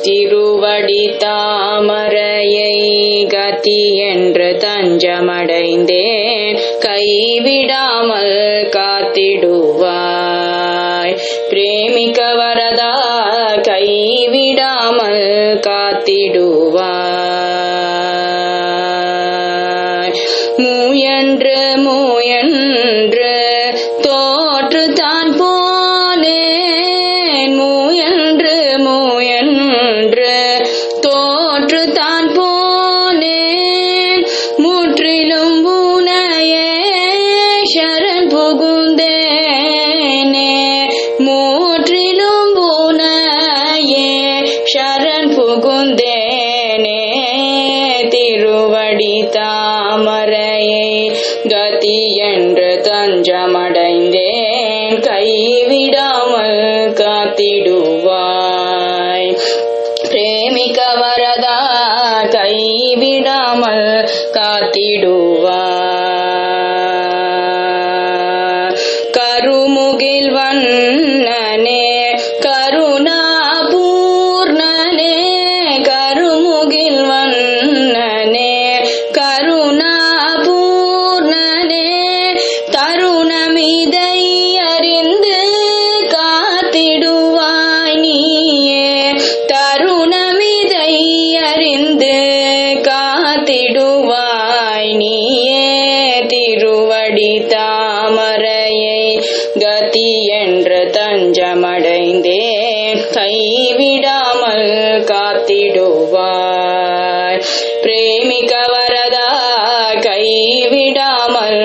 திருவடி தாமரையை கதி என்று தஞ்சமடைந்தேன் கைவிடாமல் காத்திடுவாய் பிரேமிக்க வரதா கைவிடாமல் காத்திடுவாய் முயன்று முயன்று தோற்று தான் போனேன் முயன்று முயன்று தோற்று தான் போனேன் முற்றிலும் உனையே சரண் புகுந்தேனே முற்றிலும் உனையே சரண் புகுந்தேனே திருவடி தாமரையை கதி என்று தஞ்சமடைந்தேன் கைவிடாமல் காத்திடுவாய் பிரேமிக்க வரதா கைவிடாமல் காத்திடுவாய் கருமுகில் வண்ணனே கருணா பூர்ணனே கருமுகில் வண்ணனே கருணா பூர்ணனே தருணமிதை அறிந்து காத்திடுவாய் நீயே தருணமிதை அறிந்து காத்திடுவாய் நீயே திருவடி தாமரையை கதி என்று தஞ்சமடைந்தேன் கைவிடாமல் காத்திடுவாய் பிரேமிக்க வரதா கைவிடாமல்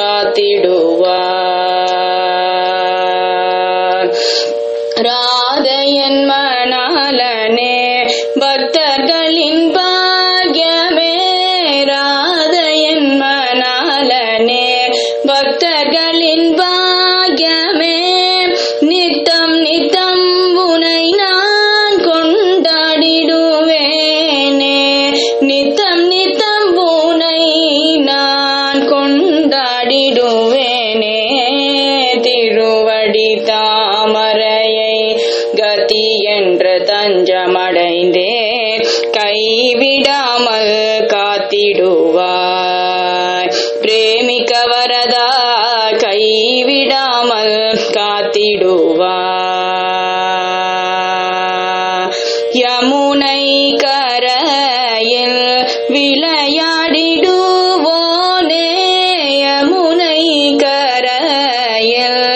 காத்திடுவாய் ராதையன் மணாலனே பக்தர்களின் பாக்யமே ராதையன் மணாலனே பக்தர்களின் பாக்யமே நித்தம் நித்தம் உனை நான் கொண்டாடிடுவேனே நித்தம் நித்தம் உனை நான் கொண்டாடிடுவேனே திருவடி தாமரையை கதி என்று தஞ்சமடைந்தேன் கைவிடாமல் காத்திடுவாய் பிரேமிக்க வரதா கைவிடாமல் காத்திடுவாய் யமுனை கரையில் விளையாடிடுவோனே யமுனை கரையில்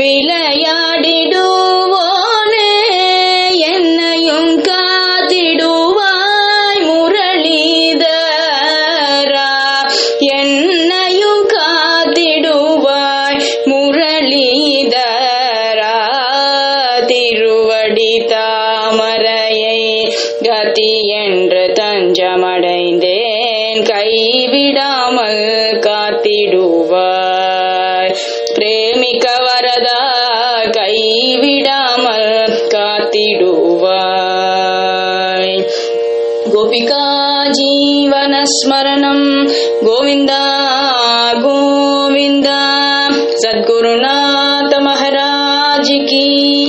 விளையாடிடுவோனே என்னையும் காத்திடுவாய் முரளிதரா என்னையும் காத்திடுவாய் முரளிதரா திருவடி தாமரையை கதி என்று தஞ்சமடைந்தேன் கைவிடாமல் காத்திடுவாய் பிரேமிக்க வரதா கைவிடாமல் காத்திடுவாய் गोपिका जीवनस्मरणं गोविन्द गोविन्द सद्गुरुनाथ महाराज की